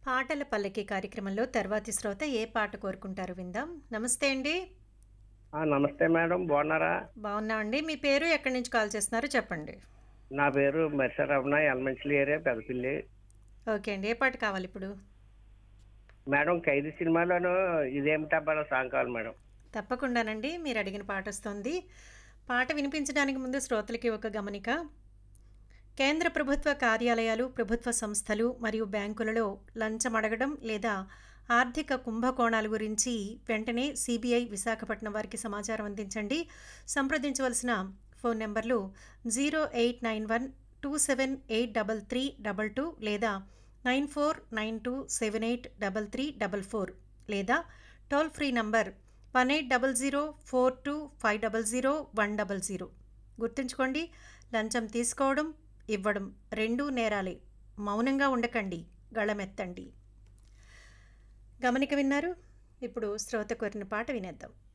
పాటల పల్లకి కార్యక్రమంలో తర్వాతి శ్రోత ఏ పాట కోరుకుంటారు విందాం నమస్తే అండి ఆ, నమస్తే మేడం బాగున్నారా బాగున్నామండి మీ పేరు ఎక్కడి నుంచి కాల్ చేస్తున్నారో చెప్పండి నా పేరు మెర్సరమణ ఎల్మంచిలి ఏరియా పెదపిల్లి ఓకే అండి ఏ పాట కావాలి ఇప్పుడు మేడం ఖైదీ సినిమాలోను ఇదేమిటబ్బా సాంగ్ కావాలి మేడం తప్పకుండానండి మీరు అడిగిన పాట వస్తుంది పాట వినిపించడానికి ముందు శ్రోతలకి ఒక గమనిక కేంద్ర ప్రభుత్వ కార్యాలయాలు ప్రభుత్వ సంస్థలు మరియు బ్యాంకులలో లంచం అడగడం లేదా ఆర్థిక కుంభకోణాల గురించి వెంటనే సిబిఐ విశాఖపట్నం వారికి సమాచారం అందించండి సంప్రదించవలసిన ఫోన్ నెంబర్లు zero eight nine one two seven eight double three double two లేదా nine four nine two seven eight double three double four లేదా toll free number one eight double zero four two five double zero one double zero గుర్తుంచుకోండి లంచం తీసుకోవడం ఇవ్వడం రెండూ నేరాలే మౌనంగా ఉండకండి గళమెత్తండి గమనిక విన్నారు ఇప్పుడు శ్రోత కోరిన పాట వినేద్దాం